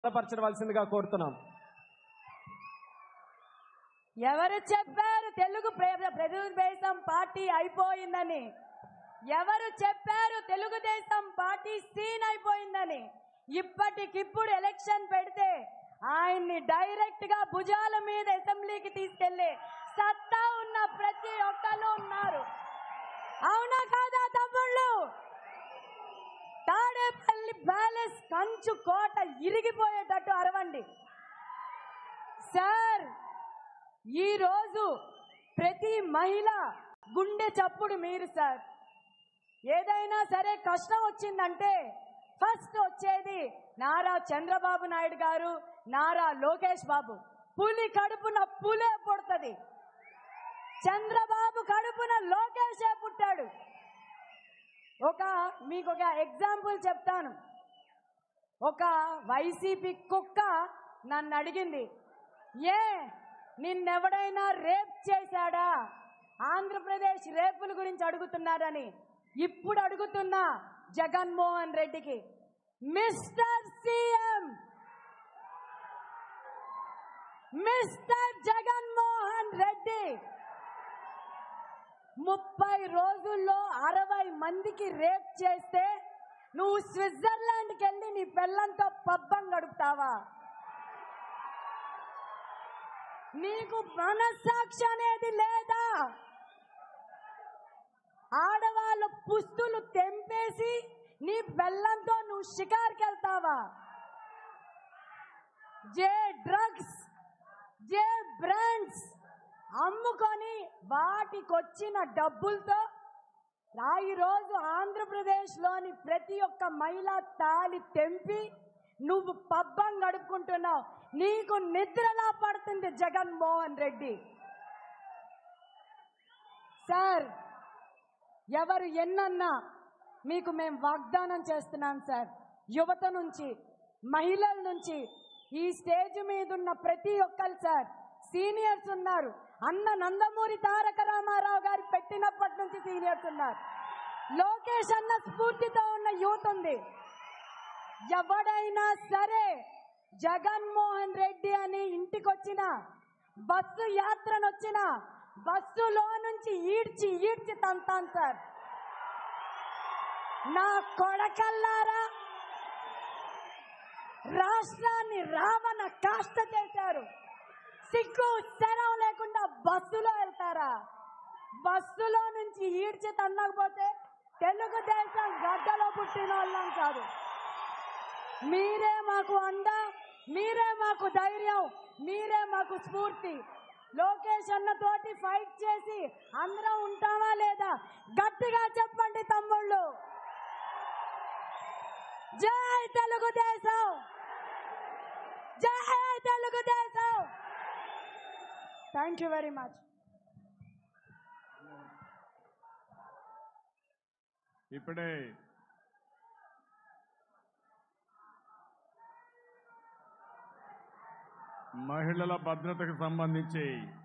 బలపరచవలసిందిగా కోరుతున్నాం ఎవరు చెప్పారు తెలుగు ప్ర- తెలుగుదేశం పార్టీ అయిపోయిందని ఎవరు చెప్పారు తెలుగుదేశం పార్టీ సీన్ అయిపోయిందని ఇప్పటికిప్పుడు ఎలక్షన్ పెడితే ఆయన్ని డైరెక్ట్ గా భుజాల మీద అసెంబ్లీకి తీసుకెళ్లే సత్తా ఉన్న ప్రతి ఒక్కరు ఉన్నారు అవునా కాదా తమ్ముళ్ళు తాడేపల్లి ప్యాలెస్ కంచు కోట ఇరిగిపోయేటట్టు అరవండి సార్ ఈ రోజు ప్రతి మహిళ గుండె చప్పుడు మీరు సార్ ఏదైనా సరే కష్టం వచ్చిందంటే ఫస్ట్ వచ్చేది నారా చంద్రబాబు నాయుడు గారు నారా లోకేష్ బాబు పులి కడుపున పులే పుడుతుంది చంద్రబాబు కడుపున లోకేషే పుట్టాడు ఒక మీకు ఒక ఎగ్జాంపుల్ చెప్తాను ఒక వైసీపీ కుక్క నన్ను అడిగింది ఏ నిన్నెవడైనా రేప్ చేశాడా ఆంధ్రప్రదేశ్ రేపుల గురించి అడుగుతున్నారని ఇప్పుడు అడుగుతున్నా జగన్మోహన్ రెడ్డికి mister CM mister Jaganmohan Reddy ముప్పై రోజుల్లో అరవై మందికి రేప్ చేస్తే నువ్వు స్విట్జర్లాండ్కి వెళ్ళి నీ పిల్లంతో పబ్బం గడుపుతావా నీకు మనస్సాక్షి అనేది లేదా ఆడవాళ్ళ పుస్తులు తెంపేసి నీ బెల్లంతో నువ్వు షికార్కి వెళ్తావా జే డ్రగ్స్ జే బ్రాండ్స్ అమ్ముకొని వాటికొచ్చిన డబ్బులతో ఆ ఈ రోజు ఆంధ్రప్రదేశ్ లోని ప్రతి ఒక్క మహిళ తాలి తెంపి నువ్వు పబ్బం గడుపుకుంటున్నావు నీకు నిద్రలా పడుతుంది జగన్మోహన్ రెడ్డి సార్ ఎవరు ఎన్నన్నా మీకు మేము వాగ్దానం చేస్తున్నాం సార్ యువత నుంచి మహిళల నుంచి ఈ స్టేజ్ మీద ఉన్న ప్రతి ఒక్కరు సార్ సీనియర్స్ ఉన్నారు అన్న నందమూరి తారక రామారావు గారు పెట్టినప్పటి నుంచి సీనియర్స్ ఉన్నారు లోకేష్ అన్న స్ఫూర్తితో ఉన్న యూత్ ఉంది ఎవడైనా సరే జగన్మోహన్ రెడ్డి అని ఇంటికొచ్చిన బస్సు యాత్రనొచ్చిన బస్సులో నుంచి ఈడ్చి ఈడ్చి తంతాను సార్ నా కొడకల్లారా రాష్ట్రాన్ని రావణ కాష్ట చేశారు సిగ్గు శరం లేకుండా బస్సులో వెళ్తారా బస్సులో నుంచి ఈడ్చి తన్నకపోతే తెలుగుదేశం గడ్డలో పుట్టిన వాళ్ళం కాదు మీరే మాకు అండ మీరే మాకు ధైర్యం మీరే మాకు స్ఫూర్తి లోకేష్ అన్న తోటి ఫైట్ చేసి అందరం ఉంటామా లేదా గట్టిగా చెప్పండి తమ్ముళ్ళు జై తెలుగుదేశం జై Telugu Desam thank you very much ఇప్పుడే మహిళల భద్రతకు సంబంధించి